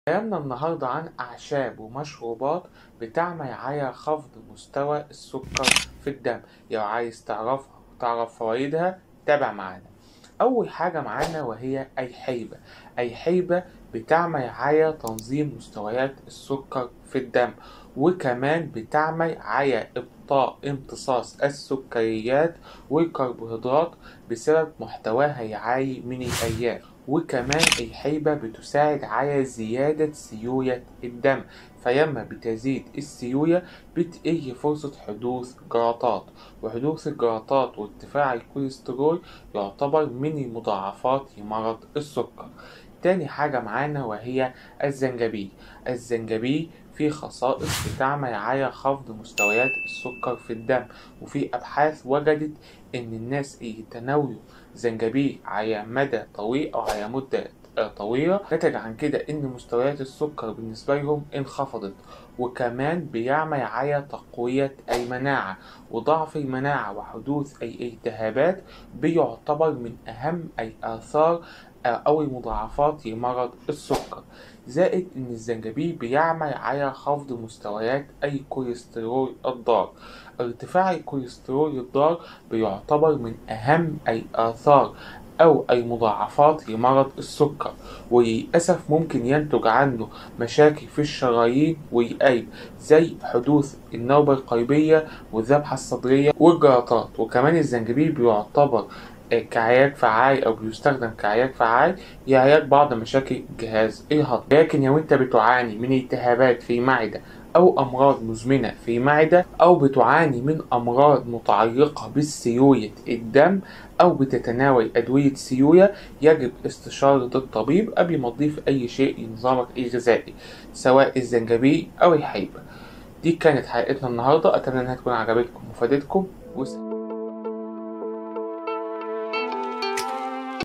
كلامنا النهاردة عن أعشاب ومشروبات بتعمل على خفض مستوى السكر في الدم لو عايز تعرفها وتعرف فوائدها تابع معانا أول حاجة معانا وهي الحيبة الحيبة بتعمل على تنظيم مستويات السكر في الدم وكمان بتعمل على إبطاء امتصاص السكريات والكربوهيدرات بسبب محتواها العالي من الألياف وكمان الحيبة بتساعد على زيادة سيولة الدم فلما بتزيد السيولة بتقل فرصة حدوث جلطات وحدوث الجلطات وارتفاع الكوليسترول يعتبر من المضاعفات لمرض السكر تاني حاجة معانا وهي الزنجبيل الزنجبيل فيه خصائص بتعمل على خفض مستويات السكر في الدم وفي أبحاث وجدت إن الناس اللي تناولوا زنجبيل على مدى طويل أو على مدة طويلة نتج عن كده إن مستويات السكر بالنسبة لهم انخفضت وكمان بيعمل على تقوية المناعة وضعف المناعة وحدوث الالتهابات بيعتبر من أهم الآثار أو المضاعفات لمرض السكر زائد إن الزنجبيل بيعمل على خفض مستويات الكوليسترول الضار ارتفاع الكوليسترول الضار بيعتبر من أهم الآثار أو المضاعفات لمرض السكر وللأسف ممكن ينتج عنه مشاكل في الشرايين والقلب زي حدوث النوبة القلبية والذبحة الصدرية والجلطات وكمان الزنجبيل بيعتبر كعلاج فعال او بيستخدم كعلاج فعال لعلاج بعض مشاكل الجهاز الهضمي لكن لو انت بتعاني من التهابات في المعده او امراض مزمنه في المعده او بتعاني من امراض متعلقه بسيوله الدم او بتتناول ادويه سيوله يجب استشاره الطبيب قبل ما تضيف اي شيء لنظامك الغذائي سواء الزنجبيل او الحيبه دي كانت حلقتنا النهارده اتمنى انها تكون عجبتكم وفادتكم وسلام